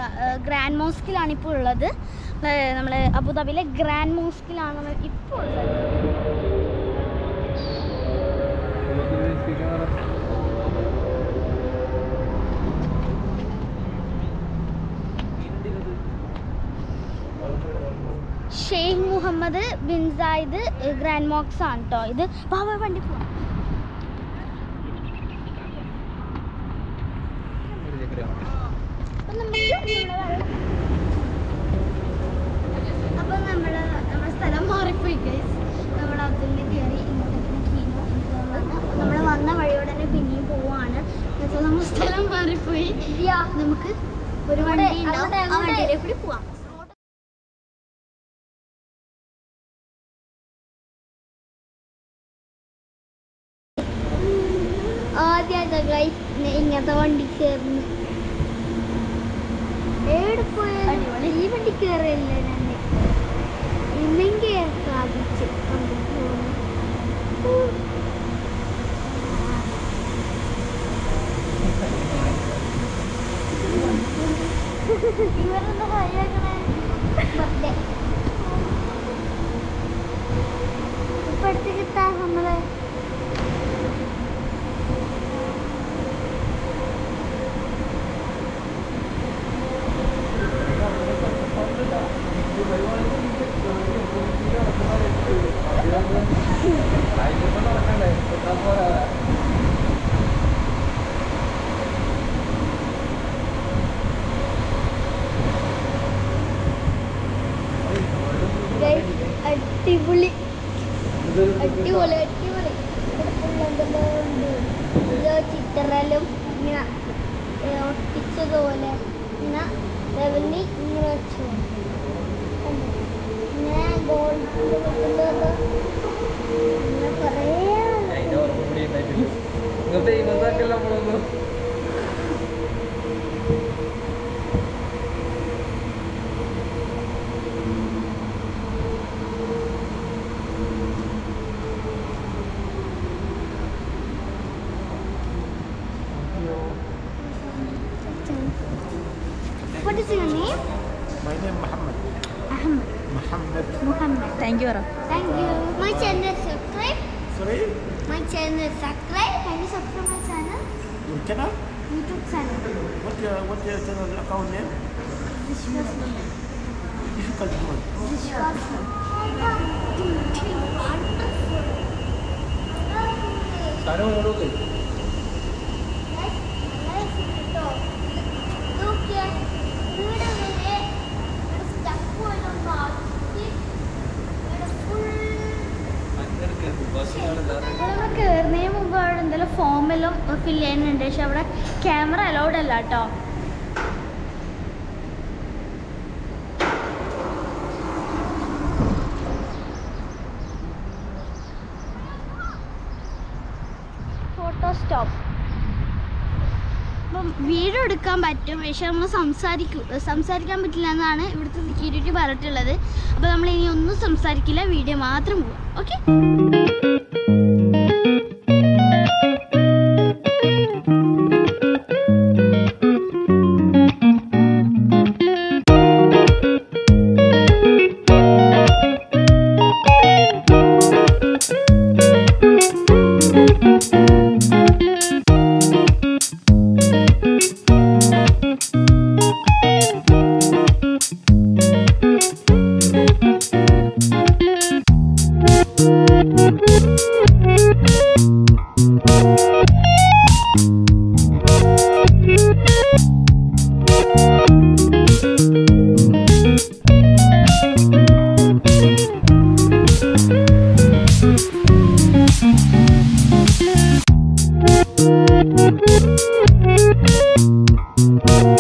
Grand മോസ്കിലാണ് ഇപ്പോൾ ഉള്ളത് നമ്മൾ അബുദാബിയിലെ ഗ്രാൻഡ് മോസ്കിലാണ് നമ്മൾ ഇപ്പോൾ ഉള്ളത് Sheikh Mohammed bin Zayed Grand മോക്സ് ആണ് കേട്ടോ ഇത് ബാബ വണ്ടി പോവാം അപ്പം നമുക്ക് നമ്മുടെ വെള്ളം- അപ്പം നമ്മൾ നമ്മുടെ സ്ഥലം മാറിപ്പോയി ഗൈസ് നമ്മൾ അതിൽ കയറി ഇങ്ങോട്ടേക്ക് കീനു നമ്മൾ വന്ന വഴിയോടെ തന്നെ പിന്നെയും പോവാണ് എന്നുവെച്ചാൽ നമ്മുടെ സ്ഥലം മാറിപ്പോയി നമുക്ക് ഒരു വണ്ടി ഉണ്ടാവും ആ വണ്ടിയിലേക്ക് കൂടി പോവാം ആദ്യമായിട്ടാ ഗൈസ് ഇങ്ങനത്തെ വണ്ടി കയറുന്നു എവിടെ പോയാലും ഈ വണ്ടി കയറിയല്ലേ ഞാൻ ഇല്ലെങ്കിൽ സാധിച്ചു കൊണ്ട് പോകുന്നു ഇവരെന്താ ഹൈയാക്കണേ ബർത്ത്ഡേ ഇപ്പൊ അടുത്ത് കിട്ടാ നമ്മളെ Guys, അടിപൊളി അടിപൊളി അടിപൊളി ഇവിടെ full എന്തെല്ലോ ഉണ്ട് ഇതോ ചിത്രലും ഇങ്ങനെ ഏ, ഒട്ടിച്ചതുപോലെ ഇങ്ങനെ ലെവലിൽ ഇങ്ങനെ വെച്ചു കണ്ടോ? ഇങ്ങനെ ഗോൾഡ് ഇങ്ങനെ കുറേ ഇന്നത്തെ ഇന്നത്തെ നമ്മളൊന്ന് What is your name? My name Muhammad. Ahmed. Muhammad. Muhammad. Thank you പറ Thank you. My channel subscribe. Sorry? My channel subscribe. Can you subscribe my channel? Your channel? YouTube channel. What your what your channel account name? Vishwas. Difficult one. Vishwas. സാധനം കൊണ്ടുപോയി കയറുന്നതിന് മുമ്പ് അവിടെ എന്തെങ്കിലും ഫോമെല്ലാം fill ചെയ്യാനുണ്ട് പക്ഷെ അവിടെ ക്യാമറ അലൗഡ് അല്ല കേട്ടോ ഫോട്ടോ സ്റ്റോപ്പ് അപ്പം വീഡിയോ എടുക്കാൻ പറ്റും പക്ഷെ നമ്മൾ സംസാരിക്കും സംസാരിക്കാൻ പറ്റില്ല എന്നാണ് ഇവിടുത്തെ സെക്യൂരിറ്റി പറഞ്ഞിട്ടുള്ളത് അപ്പോൾ നമ്മൾ ഇനി ഒന്നും സംസാരിക്കില്ല വീഡിയോ മാത്രം പോവാം ഓക്കെ Thank